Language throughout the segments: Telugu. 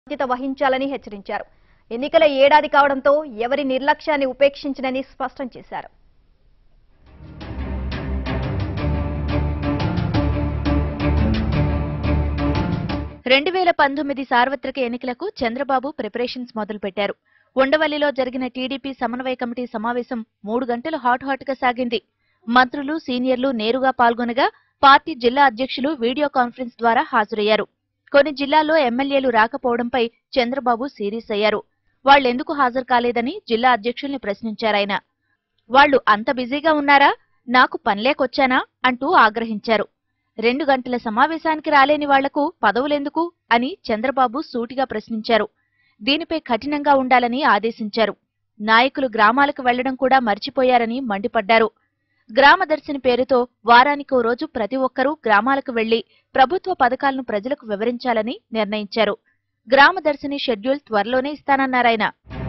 బాధ్యత వహించాలని హెచ్చరించారు ఎన్నికల ఏడాది కావడంతో ఎవరి నిర్లక్ష్యాన్ని ఉపేక్షించనని స్పష్టం చేశారు రెండు వేల పంతొమ్మిది సార్వత్రిక ఎన్నికలకు చంద్రబాబు ప్రిపరేషన్స్ మొదలుపెట్టారు ఉండవల్లిలో జరిగిన టీడీపీ సమన్వయ కమిటీ సమావేశం మూడు గంటలు హాట్ హాట్ గా సాగింది మంత్రులు సీనియర్లు నేరుగా పాల్గొనగా పార్టీ జిల్లా అధ్యక్షులు వీడియో కాన్ఫరెన్స్ ద్వారా హాజరయ్యారు కొన్ని జిల్లాల్లో ఎమ్మెల్యేలు రాకపోవడంపై చంద్రబాబు సీరియస్ అయ్యారు వాళ్లెందుకు హాజరు కాలేదని జిల్లా అధ్యక్షుల్ని ప్రశ్నించారాయన వాళ్లు అంత బిజీగా ఉన్నారా నాకు పనిలేకొచ్చానా అంటూ ఆగ్రహించారు రెండు గంటల సమావేశానికి రాలేని వాళ్లకు పదవులెందుకు అని చంద్రబాబు సూటిగా ప్రశ్నించారు దీనిపై కఠినంగా ఉండాలని ఆదేశించారు నాయకులు గ్రామాలకు వెళ్లడం కూడా మర్చిపోయారని మండిపడ్డారు గ్రామదర్శిని పేరుతో వారానికో రోజు ప్రతి ఒక్కరూ గ్రామాలకు వెళ్లి ప్రభుత్వ పథకాలను ప్రజలకు వివరించాలని నిర్ణయించారు గ్రామదర్శిని షెడ్యూల్ త్వరలోనే ఇస్తానన్నారాయన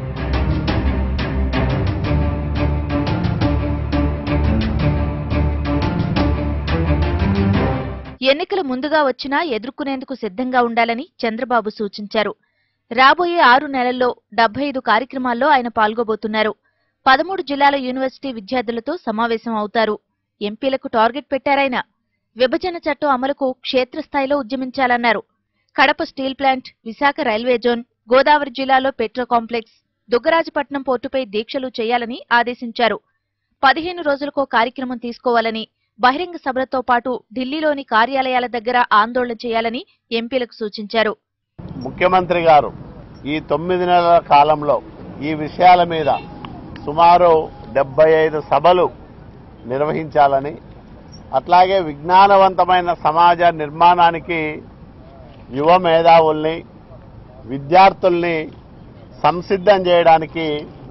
ఎన్నికలు ముందుగా వచ్చినా ఎదుర్కొనేందుకు సిద్ధంగా ఉండాలని చంద్రబాబు సూచించారు రాబోయే ఆరు నెలల్లో డెబ్బై ఐదు కార్యక్రమాల్లో ఆయన పాల్గొబోతున్నారు పదమూడు జిల్లాల యూనివర్సిటీ విద్యార్థులతో సమావేశం అవుతారు ఎంపీలకు టార్గెట్ పెట్టారాయన విభజన చట్టం అమలుకు క్షేత్రస్థాయిలో ఉద్యమించాలన్నారు Kadapa steel plant Visakha railway zone Godavari జిల్లాలో పెట్రో కాంప్లెక్స్ దుగ్గరాజపట్నం పోర్టుపై దీక్షలు చేయాలని ఆదేశించారు పదిహేను రోజులకో కార్యక్రమం తీసుకోవాలని బహిరంగ సభలతో పాటు ఢిల్లీలోని కార్యాలయాల దగ్గర ఆందోళన చేయాలని ఎంపీలకు సూచించారు ముఖ్యమంత్రి గారు ఈ తొమ్మిది నెలల కాలంలో ఈ విషయాల మీద సుమారు డెబ్బై ఐదు సభలు నిర్వహించాలని అట్లాగే విజ్ఞానవంతమైన సమాజ నిర్మాణానికి యువ మేధావుల్ని విద్యార్థుల్ని సంసిద్ధం చేయడానికి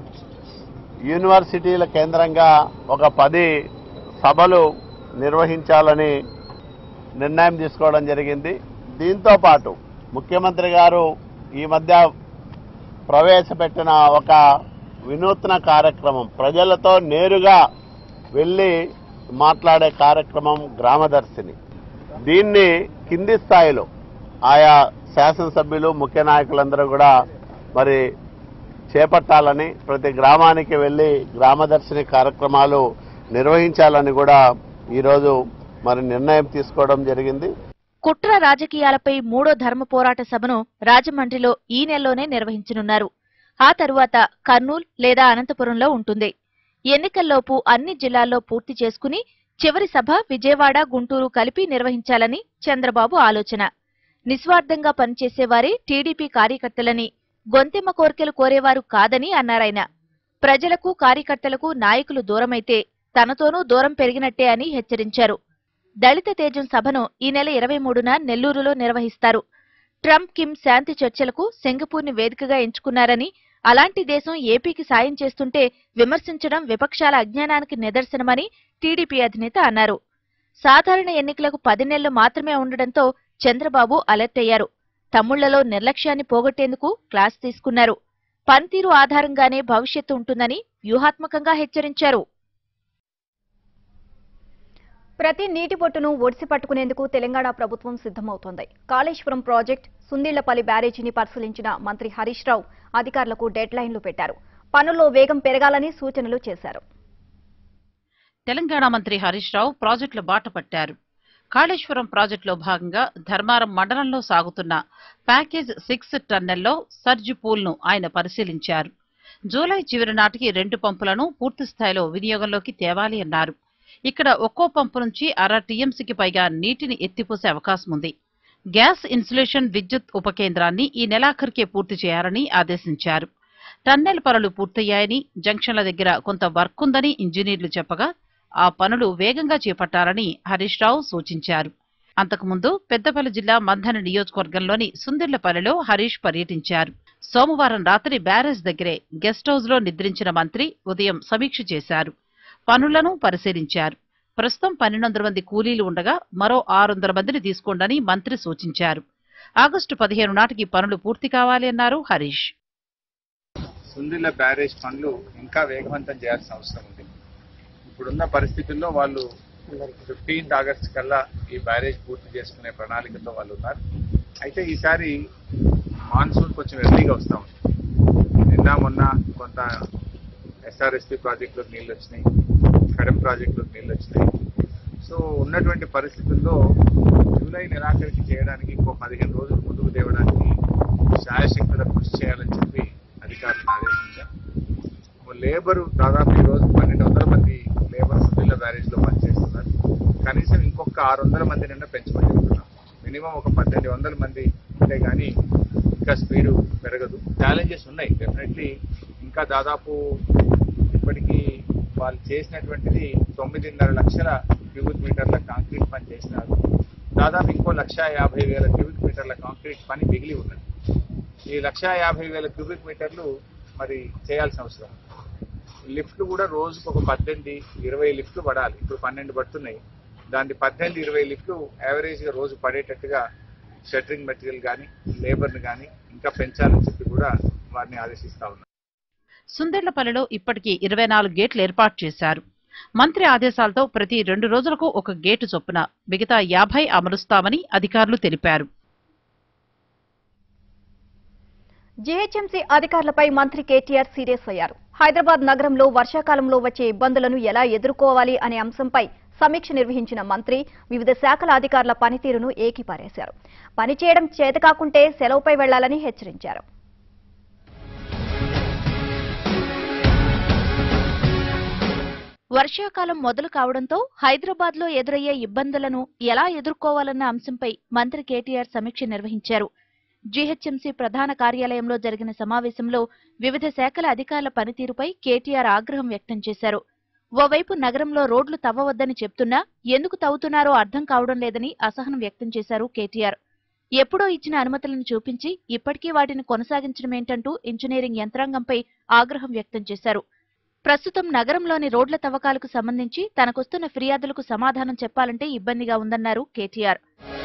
యూనివర్సిటీల కేంద్రంగా ఒక పది సభలు నిర్వహించాలని నిర్ణయం తీసుకోవడం జరిగింది దీంతో పాటు ముఖ్యమంత్రి గారు ఈ మధ్య ప్రవేశపెట్టిన ఒక వినూత్న కార్యక్రమం ప్రజలతో నేరుగా వెళ్ళి మాట్లాడే కార్యక్రమం గ్రామదర్శిని దీన్ని కింది స్థాయిలో ఆయా శాసనసభ్యులు ముఖ్య నాయకులందరూ కూడా మరి చేపట్టాలని ప్రతి గ్రామానికి వెళ్ళి గ్రామదర్శిని కార్యక్రమాలు నిర్వహించాలని కూడా ఈరోజు మరి నిర్ణయం తీసుకోవడం జరిగింది కుట్ర రాజకీయాలపై మూడో ధర్మ పోరాట సభను రాజమండ్రిలో ఈ నెలలోనే నిర్వహించనున్నారు ఆ తరువాత కర్నూల్ లేదా అనంతపురంలో ఉంటుంది ఎన్నికల్లోపు అన్ని జిల్లాల్లో పూర్తి చేసుకుని చివరి సభ విజయవాడ గుంటూరు కలిపి నిర్వహించాలని చంద్రబాబు ఆలోచన నిస్వార్థంగా పనిచేసేవారే టీడీపీ కార్యకర్తలని గొంతెమ్మ కోరికలు కోరేవారు కాదని అన్నారాయన ప్రజలకు కార్యకర్తలకు నాయకులు దూరమైతే తనతోనూ దూరం పెరిగినట్టే అని హెచ్చరించారు దళిత తేజం సభను ఈ నెల ఇరవై మూడున నెల్లూరులో నిర్వహిస్తారు ట్రంప్ కిమ్ శాంతి చర్చలకు సింగపూర్ని వేదికగా ఎంచుకున్నారని అలాంటి దేశం ఏపీకి సాయం చేస్తుంటే విమర్శించడం విపక్షాల అజ్ఞానానికి నిదర్శనమని టీడీపీ అధినేత అన్నారు సాధారణ ఎన్నికలకు పది నెలలు మాత్రమే ఉండడంతో చంద్రబాబు అలర్ట్ అయ్యారు తమ్ముళ్లలో నిర్లక్ష్యాన్ని పోగొట్టేందుకు క్లాస్ తీసుకున్నారు పనితీరు ఆధారంగానే భవిష్యత్తు ఉంటుందని వ్యూహాత్మకంగా హెచ్చరించారు ప్రతి నీటి బొట్టును ఒడిసి పట్టుకునేందుకు తెలంగాణ ప్రభుత్వం సిద్ధమవుతోంది కాళేశ్వరం ప్రాజెక్ట్ సుందిళ్లపల్లి బ్యారేజీని పరిశీలించిన మంత్రి హరీష్ రావు అధికారులకు డెడ్ లైన్లు పెట్టారు పనుల్లో వేగం పెరగాలని సూచనలు చేశారు తెలంగాణ మంత్రి హరీష్ రావు ప్రాజెక్టుల బాట పట్టారు కాళేశ్వరం ప్రాజెక్టులో భాగంగా ధర్మారం మండలంలో సాగుతున్న ప్యాకేజ్ సిక్స్ టన్నెల్లో సర్జ్ పూల్ను ఆయన పరిశీలించారు జూలై చివరి నాటికి రెండు పంపులను పూర్తి స్థాయిలో వినియోగంలోకి తేవాలి అన్నారు ఇక్కడ ఒక్కో పంపు నుంచి అర టీఎంసీకి పైగా నీటిని ఎత్తిపోసే అవకాశం ఉంది గ్యాస్ ఇన్సులేషన్ విద్యుత్ ఉపకేంద్రాన్ని ఈ నెలాఖరుకే పూర్తి చేయాలని ఆదేశించారు టన్నెల్ పనులు పూర్తయ్యాయని జంక్షన్ల దగ్గర కొంత వర్క్ ఉందని ఇంజనీర్లు చెప్పగా ఆ పనులు వేగంగా చేపట్టాలని హరీష్ రావు సూచించారు అంతకుముందు పెద్దపల్లి జిల్లా మంథన నియోజకవర్గంలోని సుందిళ్లపల్లిలో హరీష్ పర్యటించారు సోమవారం రాత్రి బ్యారేజ్ దగ్గరే గెస్ట్ హౌస్ లో నిద్రించిన మంత్రి ఉదయం సమీక్ష చేశారు పనులను పరిశీలించారు ప్రస్తుతం పన్నెండు వందల మంది కూలీలు ఉండగా మరో ఆరు వందల మందిని తీసుకోండని మంత్రి సూచించారు ఆగస్టు పదిహేను నాటికి పనులు పూర్తి కావాలి అన్నారు హరీష్ సుందిల్ల బ్యారేజ్ పనులు ఇంకా వేగవంతం చేయాల్సిన అవసరం ఉంది ఇప్పుడున్న పరిస్థితుల్లో వాళ్ళు ఫిఫ్టీన్త్ ఆగస్ట్ కల్లా ఈ బ్యారేజ్ పూర్తి చేసుకునే ప్రణాళికతో వాళ్ళు ఉన్నారు అయితే ఈసారి మాన్సూన్ కొంచెం ఎర్లీగా వస్తూ ఉంది నిన్న మొన్న కొంత ఎస్ఆర్ఎస్పి ప్రాజెక్టులోకి నీళ్ళు వచ్చినాయి కడెం ప్రాజెక్టులోకి నీళ్ళు వచ్చినాయి సో ఉన్నటువంటి పరిస్థితుల్లో జూలై నెలాఖరికి చేయడానికి ఇంకో పదిహేను రోజులు ముందుకు తేవడానికి శాయశక్తుల కృషి చేయాలని చెప్పి అధికారులను ఆదేశించారు లేబర్ దాదాపు ఈ రోజు పన్నెండు వందల మంది లేబర్ సుశీల బ్యారేజ్ లో పనిచేస్తున్నారు కనీసం ఇంకొక ఆరు వందల మంది నిన్న పెంచమని చెప్తున్నాం మినిమం ఒక పద్దెనిమిది వందల మంది ఉంటే గానీ ఇంకా స్పీడ్ పెరగదు ఛాలెంజెస్ ఉన్నాయి డెఫినెట్లీ ఇంకా దాదాపు ఇప్పటికీ వాళ్ళు చేసినటువంటిది తొమ్మిదిన్నర లక్షల క్యూబిక్ మీటర్ల కాంక్రీట్ పని చేసినారు దాదాపు ఇంకో లక్ష యాభై వేల క్యూబిక్ మీటర్ల కాంక్రీట్ పని మిగిలి ఉన్నది ఈ లక్ష యాభై వేల క్యూబిక్ మీటర్లు మరి చేయాల్సిన అవసరం ఉంది. లిఫ్ట్లు కూడా రోజుకు ఒక పద్దెనిమిది ఇరవై లిఫ్ట్లు పడాలి ఇప్పుడు పన్నెండు పడుతున్నాయి దాన్ని పద్దెనిమిది ఇరవై లిఫ్ట్లు యావరేజ్గా రోజు పడేటట్టుగా షట్టరింగ్ మెటీరియల్ కానీ లేబర్ని కానీ ఇంకా పెంచాలని చెప్పి కూడా వారిని ఆదేశిస్తా ఉన్నారు సుందెళ్లపల్లిలో ఇప్పటికీ ఇరవై నాలుగు గేట్లు ఏర్పాటు చేశారు మంత్రి ఆదేశాలతో ప్రతి రెండు రోజులకు ఒక గేటు చొప్పున మిగతా యాభై అమరుస్తామని అధికారులు తెలిపారు జీహెచ్ఎంసీ అధికారులపై మంత్రి కేటీఆర్ సీరియస్ అయ్యారు హైదరాబాద్ నగరంలో వర్షాకాలంలో వచ్చే ఇబ్బందులను ఎలా ఎదుర్కోవాలి అనే అంశంపై సమీక్ష నిర్వహించిన మంత్రి వివిధ శాఖల అధికారుల పనితీరును ఏకిపారేశారు పనిచేయడం చేతకాకుంటే సెలవుపై వెళ్లాలని హెచ్చరించారు వర్షాకాలం మొదలు కావడంతో హైదరాబాద్ లో ఎదురయ్యే ఇబ్బందులను ఎలా ఎదుర్కోవాలన్న అంశంపై మంత్రి కేటీఆర్ సమీక్ష నిర్వహించారు జీహెచ్ఎంసీ ప్రధాన కార్యాలయంలో జరిగిన సమావేశంలో వివిధ శాఖల అధికారుల పనితీరుపై కేటీఆర్ ఆగ్రహం వ్యక్తం చేశారు ఓవైపు నగరంలో రోడ్లు తవ్వవద్దని చెప్తున్నా ఎందుకు తవ్వుతున్నారో అర్థం కావడం లేదని అసహనం వ్యక్తం చేశారు కేటీఆర్ ఎప్పుడో ఇచ్చిన అనుమతులను చూపించి ఇప్పటికీ వాటిని కొనసాగించడమేంటంటూ ఇంజనీరింగ్ యంత్రాంగంపై ఆగ్రహం వ్యక్తం చేశారు ప్రస్తుతం నగరంలోని రోడ్ల తవ్వకాలకు సంబంధించి తనకొస్తున్న ఫిర్యాదులకు సమాధానం చెప్పాలంటే ఇబ్బందిగా ఉందన్నారు కేటీఆర్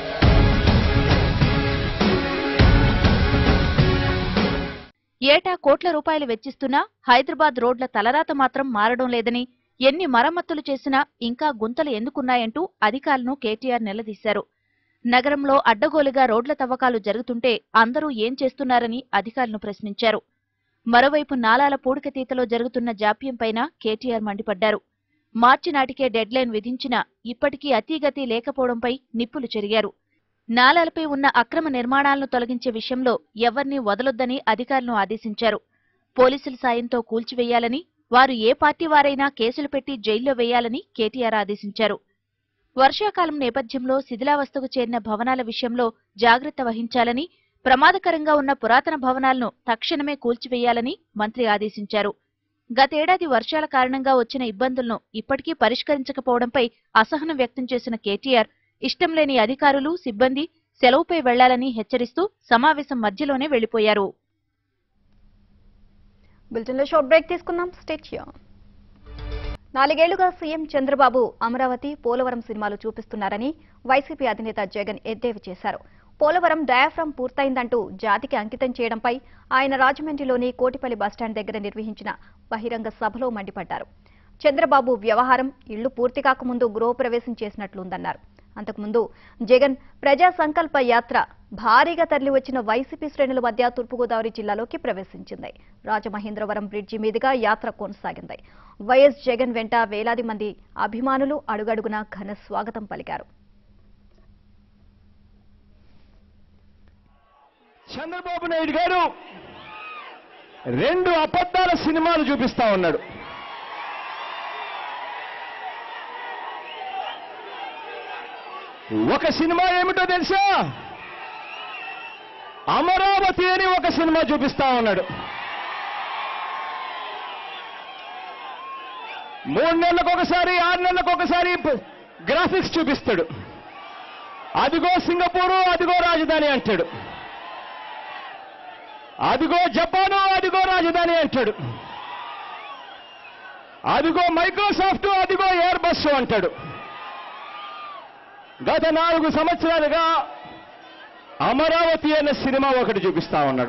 ఏటా కోట్ల రూపాయలు వెచ్చిస్తున్నా హైదరాబాద్ రోడ్ల తలరాత మాత్రం మారడం లేదని ఎన్ని మరమ్మతులు చేసినా ఇంకా గుంతలు ఎందుకున్నాయంటూ అధికారులను కేటీఆర్ నిలదీశారు నగరంలో అడ్డగోలుగా రోడ్ల తవ్వకాలు జరుగుతుంటే అందరూ ఏం చేస్తున్నారని అధికారులను ప్రశ్నించారు మరోవైపు నాలాల పూడికతీతలో జరుగుతున్న జాప్యంపైన కేటీఆర్ మండిపడ్డారు మార్చి నాటికే డెడ్లైన్ విధించినా ఇప్పటికీ అతీగతి లేకపోవడంపై నిప్పులు చెరిగారు నాలాలపై ఉన్న అక్రమ నిర్మాణాలను తొలగించే విషయంలో ఎవర్నీ వదలొద్దని అధికారులను ఆదేశించారు పోలీసుల సాయంతో కూల్చివేయాలని వారు ఏ పార్టీ వారైనా కేసులు పెట్టి జైల్లో వేయాలని కేటీఆర్ ఆదేశించారు వర్షాకాలం నేపథ్యంలో శిథిలావస్థకు చేరిన భవనాల విషయంలో జాగ్రత్త వహించాలని ప్రమాదకరంగా ఉన్న పురాతన భవనాలను తక్షణమే కూల్చివేయాలని మంత్రి ఆదేశించారు గతేడాది వర్షాల కారణంగా వచ్చిన ఇబ్బందులను ఇప్పటికీ పరిష్కరించకపోవడంపై అసహనం వ్యక్తం చేసిన కేటీఆర్ ఇష్టం లేని అధికారులు సిబ్బంది సెలవుపై వెళ్లాలని హెచ్చరిస్తూ సమావేశం మధ్యలోనే వెళ్లిపోయారు బులెటిన్లో షార్ట్ బ్రేక్ తీసుకుందాం స్టేట్ నాలుగేళ్లుగా సీఎం చంద్రబాబు అమరావతి పోలవరం సినిమాలు చూపిస్తున్నారని వైసీపీ అధినేత జగన్ ఎద్దేవి చేశారు పోలవరం డయాఫ్రామ్ పూర్తయిందంటూ జాతికి అంకితం చేయడంపై ఆయన రాజమండ్రిలోని కోటిపల్లి బస్టాండ్ దగ్గర నిర్వహించిన బహిరంగ సభలో మండిపడ్డారు చంద్రబాబు వ్యవహారం ఇళ్లు పూర్తి కాకముందు గృహప్రవేశం చేసినట్లుందన్నారు అంతకుముందు జగన్ ప్రజా సంకల్ప యాత్ర భారీగా తరలివచ్చిన వైసీపీ శ్రేణుల మధ్య తూర్పుగోదావరి జిల్లాలోకి ప్రవేశించింది రాజమహేంద్రవరం బ్రిడ్జి మీదుగా యాత్ర కొనసాగింది వైఎస్ జగన్ వెంట వేలాది మంది అభిమానులు అడుగడుగునా ఘన స్వాగతం పలికారు చంద్రబాబు నాయుడు గారు రెండు అబద్ధాల సినిమాలు చూపిస్తా ఉన్నాడు ఒక సినిమా ఏమిటో తెలుసా అమరావతి అని ఒక సినిమా చూపిస్తా ఉన్నాడు మూడు నెలలకు ఒకసారి ఆరు నెలలకు ఒకసారి గ్రాఫిక్స్ చూపిస్తాడు అదిగో సింగపూరు అదిగో రాజధాని అంటాడు అదిగో జపాను అదిగో రాజధాని అంటాడు అదిగో మైక్రోసాఫ్ట్ అదిగో ఎయిర్ బస్ అంటాడు గత నాలుగు సంవత్సరాలుగా అమరావతి అనే సినిమా ఒకటి చూపిస్తా ఉన్నాడు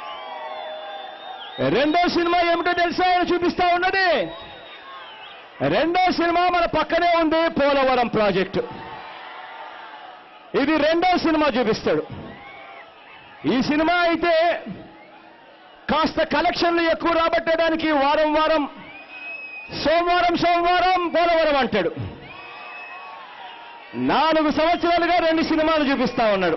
రెండో సినిమా ఏమిటో తెలుసా ఆయన చూపిస్తా ఉన్నది రెండో సినిమా మన పక్కనే ఉంది పోలవరం ప్రాజెక్టు ఇది రెండో సినిమా చూపిస్తాడు ఈ సినిమా అయితే కాస్త కలెక్షన్లు ఎక్కువ రాబట్టడానికి వారం వారం సోమవారం సోమవారం పోలవరం అంటాడు నాలుగు సంవత్సరాలుగా రెండు సినిమాలు చూపిస్తా ఉన్నాడు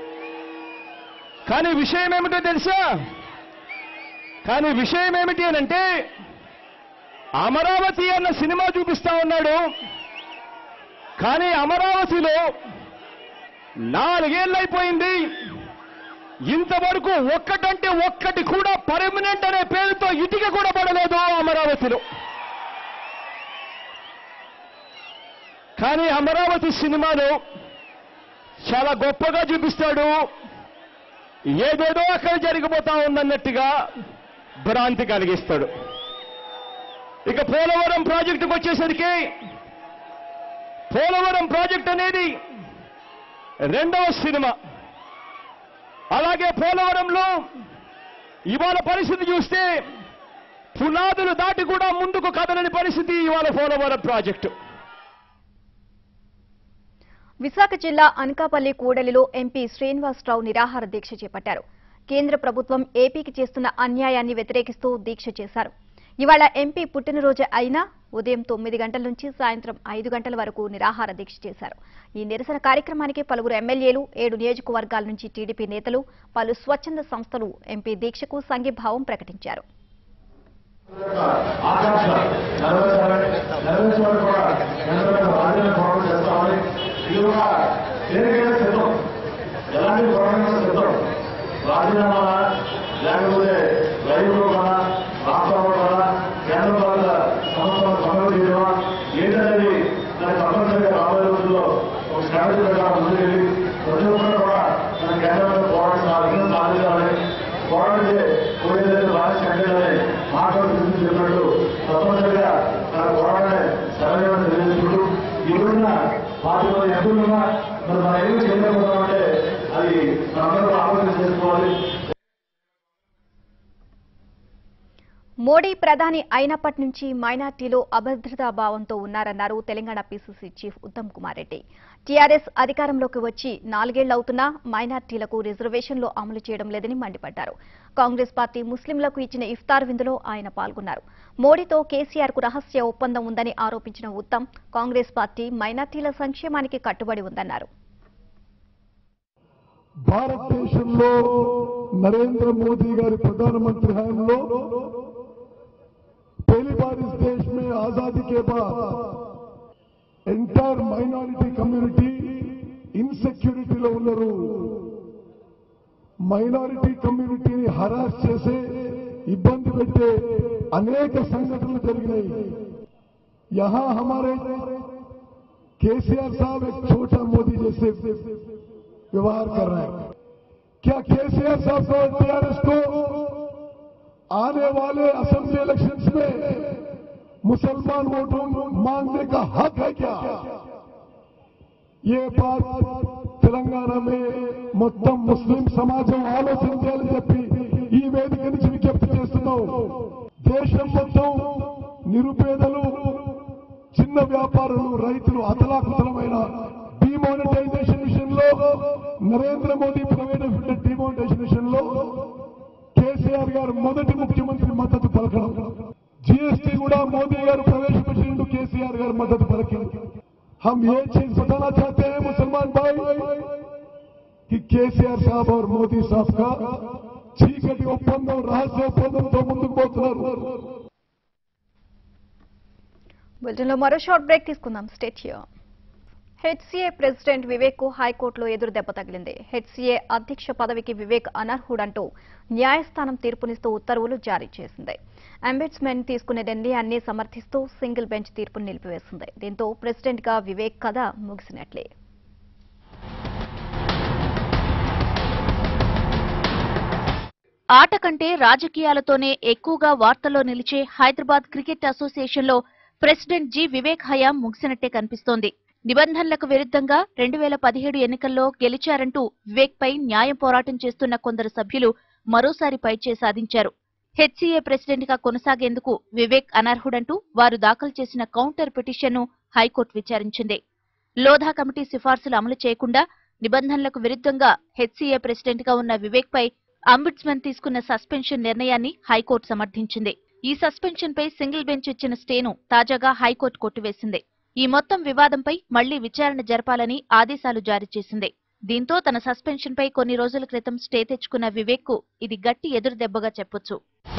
కానీ విషయం ఏమిటో తెలుసా కానీ విషయం ఏమిటి అని అంటే అమరావతి అన్న సినిమా చూపిస్తా ఉన్నాడు కానీ అమరావతిలో నాలుగేళ్ళు అయిపోయింది ఇంతవరకు ఒక్కటంటే ఒక్కటి కూడా పర్మనెంట్ అనే పేరుతో ఇటుక కూడా పడలేదు అమరావతిలో కానీ అమరావతి సినిమాలో చాలా గొప్పగా చూపిస్తాడు ఏదేదో అక్కడ జరిగిపోతా ఉందన్నట్టుగా భ్రాంతి కలిగిస్తాడు ఇక పోలవరం ప్రాజెక్టుకు వచ్చేసరికి పోలవరం ప్రాజెక్ట్ అనేది రెండవ సినిమా అలాగే పోలవరంలో ఇవాళ పరిస్థితి చూస్తే పునాదులు దాటి కూడా ముందుకు కదలని పరిస్థితి ఇవాళ పోలవరం ప్రాజెక్టు విశాఖ జిల్లా అనకాపల్లి కూడలిలో ఎంపీ శ్రీనివాసరావు నిరాహార దీక్ష చేపట్టారు కేంద్ర ప్రభుత్వం ఏపీకి చేస్తున్న అన్యాయాన్ని వ్యతిరేకిస్తూ దీక్ష చేశారు ఇవాళ ఎంపీ పుట్టినరోజు అయినా ఉదయం తొమ్మిది గంటల నుంచి సాయంత్రం ఐదు గంటల వరకు నిరాహార దీక్ష చేశారు ఈ నిరసన కార్యక్రమానికి పలువురు ఎమ్మెల్యేలు ఏడు నియోజకవర్గాల నుంచి టీడీపీ నేతలు పలు స్వచ్ఛంద సంస్థలు ఎంపీ దీక్షకు సంఘీభావం ప్రకటించారు ఆకాంక్ష నెరవేర్చాలని నెరవేర్చడానికి కూడా కేంద్రంలో రాజ్యాంగ పోరాటం చేస్తామని ఇది ఒక దేనికైనా సిద్ధం ఎలాంటి పోరాటం సిద్ధం రాజీనామా లేకపోతే రైతులు కన్నా రాష్ట్రంలో కన్నా కేంద్ర పాలిత సంస్థలను సమయం చేయడమా ఏంటనేది దాని తప్పనిసరిగా రాబోయే రోజుల్లో ఒక స్ట్రాటజీ ప్రకారం ముందుకెళ్ళి ప్రతి ఒక్కరు కూడా మన కేంద్రంలో పోరాటం సాధించడం సాధించాలని పోరాడితే పోయేదని రాజకీయ కంటే మాట్లాడుతూ చెప్పినట్టు తప్పనిసరిగా తన పోరాటమే సరైన తెలియజేసుకుంటూ ఈ రోజున పార్టీ మంది ఎంపీలున్నా మరి మన ఏమి చేయలేకపోతామంటే అది మనందరూ ఆలోచన చేసుకోవాలి మోడీ ప్రధాని అయినప్పటి నుంచి మైనార్టీలు అభద్రతా భావంతో ఉన్నారన్నారు Telangana PCC chief Uttam Kumar Reddy TRS అధికారంలోకి వచ్చి నాలుగేళ్లవుతున్నా మైనార్టీలకు రిజర్వేషన్లు అమలు చేయడం లేదని మండిపడ్డారు కాంగ్రెస్ పార్టీ ముస్లింలకు ఇచ్చిన ఇఫ్తార్ విందులో ఆయన పాల్గొన్నారు మోడీతో కేసీఆర్ కు రహస్య ఒప్పందం ఉందని ఆరోపించిన ఉత్తమ్ కాంగ్రెస్ పార్టీ మైనార్టీల సంక్షేమానికి కట్టుబడి ఉందన్నారు భారతదేశంలో नरेंद्र मोदी గారి प्रधानमंत्री हयांలో पहली बार इस देश में आजादी के बाद ఎంటైర్ మైనారిటీ కమ్యూనిటీ ఇన్సెక్యూరిటీలో ఉన్నారు మైనారిటీ కమ్యూనిటీని హరాస్ చేసే ఇబ్బంది పెట్టే అనేక సంఘటనలు జరిగినాయి यहां हमारे केसीआर साहब एक छोटा मोदी जैसे व्यवहार कर रहे हैं क्या केसीआर साहब को टीआरएस को आने वाले असेंबली इलेक्शंस में मुसलमान वोटों मांगने का हक है क्या ये बात తెలంగాణ में మొత్తం ముస్లిం సమాజం ఆలోచన చేయాలని చెప్పి ఈ వేదిక నుంచి విజ్ఞప్తి చేస్తున్నాం దేశం మొత్తం నిరుపేదలు చిన్న వ్యాపారులు రైతులు అతలాకుతలమైన డిమానిటైజేషన్ విషయంలో నరేంద్ర మోదీ ప్రవేశపెట్టిన డిమానిటైజేషన్ విషయంలో కేసీఆర్ గారు మొదటి ముఖ్యమంత్రి మద్దతు పలకడం జీఎస్టీ కూడా మోదీ గారు ప్రవేశపెట్టిండు కేసీఆర్ గారు మద్దతు పలికింది हम ये चीज बताना चाहते हैं मुसलमान भाई कि केसीआर साहब और मोदी साहब का చీకటి ఒప్పందం రహస్య ఒప్పందంతో ముందుకు పోతున్నారు బులెటిన్లో మరో షార్ట్ బ్రేక్ తీసుకుందాం స్టేట్ హెచ్సీఏ ప్రెసిడెంట్ వివేక్ కు హైకోర్టులో ఎదురు దెబ్బ తగిలింది హెచ్సీఏ అధ్యక్ష పదవికి వివేక్ అనర్హుడంటూ న్యాయస్థానం తీర్పునిస్తూ ఉత్తర్వులు జారీ చేసింది అంబేడ్స్మెంట్ తీసుకునే నిర్ణయాన్ని సమర్థిస్తూ సింగిల్ బెంచ్ తీర్పును నిలిపివేసింది దీంతో ప్రెసిడెంట్ గా వివేక్ కథ ముగిసినట్లే ఆట కంటే రాజకీయాలతోనే ఎక్కువగా వార్తల్లో నిలిచే హైదరాబాద్ క్రికెట్ అసోసియేషన్లో ప్రెసిడెంట్ జి వివేక్ హయాం ముగిసినట్టే కనిపిస్తోంది నిబంధనలకు విరుద్ధంగా రెండు వేల పదిహేడు ఎన్నికల్లో గెలిచారంటూ వివేక్ పై న్యాయ పోరాటం చేస్తున్న కొందరు సభ్యులు మరోసారి పైచే సాధించారు హెచ్సీఏ ప్రెసిడెంట్ గా కొనసాగేందుకు వివేక్ అనర్హుడంటూ వారు దాఖలు చేసిన కౌంటర్ పిటిషన్ను హైకోర్టు విచారించింది లోధా కమిటీ సిఫార్సులు అమలు చేయకుండా నిబంధనలకు విరుద్ధంగా హెచ్సీఏ ప్రెసిడెంట్ గా ఉన్న వివేక్ పై అంబుడ్స్మన్ తీసుకున్న సస్పెన్షన్ నిర్ణయాన్ని హైకోర్టు సమర్థించింది ఈ సస్పెన్షన్ పై సింగిల్ బెంచ్ ఇచ్చిన స్టేను తాజాగా హైకోర్టు కొట్టివేసింది ఈ మొత్తం వివాదంపై మళ్లీ విచారణ జరపాలని ఆదేశాలు జారీ చేసింది దీంతో తన సస్పెన్షన్ పై కొన్ని రోజుల క్రితం స్టే తెచ్చుకున్న వివేక్ కు ఇది గట్టి ఎదురు దెబ్బగా చెప్పొచ్చు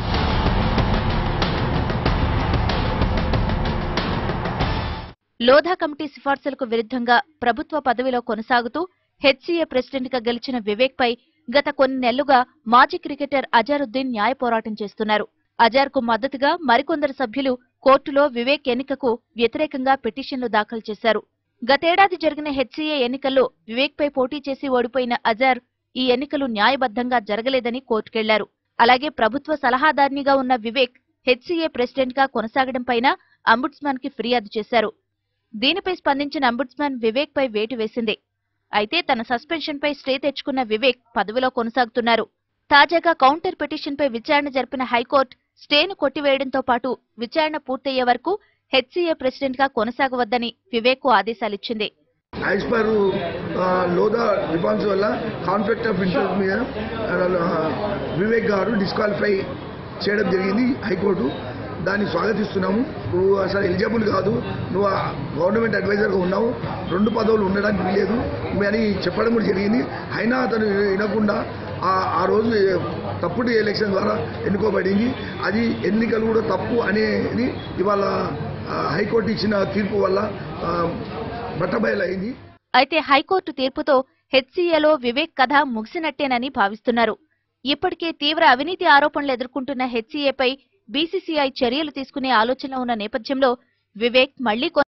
లోధా కమిటీ సిఫార్సులకు విరుద్ధంగా ప్రభుత్వ పదవిలో కొనసాగుతూ హెచ్సీఏ ప్రెసిడెంట్ గా గెలిచిన వివేక్ పై గత కొన్ని నెలలుగా మాజీ క్రికెటర్ అజారుద్దీన్ న్యాయ పోరాటం చేస్తున్నారు అజార్ కు మద్దతుగా మరికొందరు సభ్యులు కోర్టులో వివేక్ ఎన్నికకు వ్యతిరేకంగా పిటిషన్లు దాఖలు చేశారు గతేడాది జరిగిన హెచ్సీఏ ఎన్నికల్లో వివేక్ పై పోటీ చేసి ఓడిపోయిన అజార్ ఈ ఎన్నికలు న్యాయబద్ధంగా జరగలేదని కోర్టుకెళ్లారు అలాగే ప్రభుత్వ సలహాదారునిగా ఉన్న వివేక్ హెచ్సీఏ ప్రెసిడెంట్ గా కొనసాగడం పైన అంబుడ్స్మాన్ కి ఫిర్యాదు చేశారు దీనిపై స్పందించిన అంబుడ్స్మాన్ వివేక్ పై వేటు వేసింది అయితే తన సస్పెన్షన్ పై స్టే తెచ్చుకున్న వివేక్ పదవిలో కొనసాగుతున్నారు తాజాగా కౌంటర్ పిటిషన్ పై విచారణ జరిపిన హైకోర్టు స్టేను కొట్టివేయడంతో పాటు విచారణ పూర్తయ్యే వరకు హెచ్సీఏ ప్రెసిడెంట్ గా కొనసాగవద్దని వివేక్ కు ఆదేశాలిచ్చింది యాజ్ పర్ లోదా రిఫార్మ్స్ వల్ల కాన్ఫ్లిక్ట్ ఆఫ్ ఇంట్రెస్ట్ మీద ఆ, వివేక్ గారు డిస్క్వాలిఫై చేయడం జరిగింది హైకోర్టు దాన్ని స్వాగతిస్తున్నాము నువ్వు అసలు ఎలిజిబుల్ కాదు నువ్వు ఆ గవర్నమెంట్ అడ్వైజర్గా ఉన్నావు రెండు పదవులు ఉండడానికి వీలేదు అని చెప్పడం కూడా జరిగింది అయినా అతను వినకుండా ఆ ఆ రోజు తప్పుడు ఎలక్షన్ ద్వారా ఎన్నుకోబడింది అది ఎన్నికలు కూడా తప్పు అనేది ఇవాళ ఆ, హైకోర్టు ఇచ్చిన తీర్పు వల్ల ఆ, బట్టబయలైంది అయితే హైకోర్టు తీర్పుతో హెచ్సీఏలో వివేక్ కథ ముగిసినట్టేనని భావిస్తున్నారు ఇప్పటికే తీవ్ర అవినీతి ఆరోపణలు ఎదుర్కొంటున్న హెచ్సీఏపై బీసీసీఐ చర్యలు తీసుకునే ఆలోచన ఉన్న నేపథ్యంలో వివేక్ మళ్లీ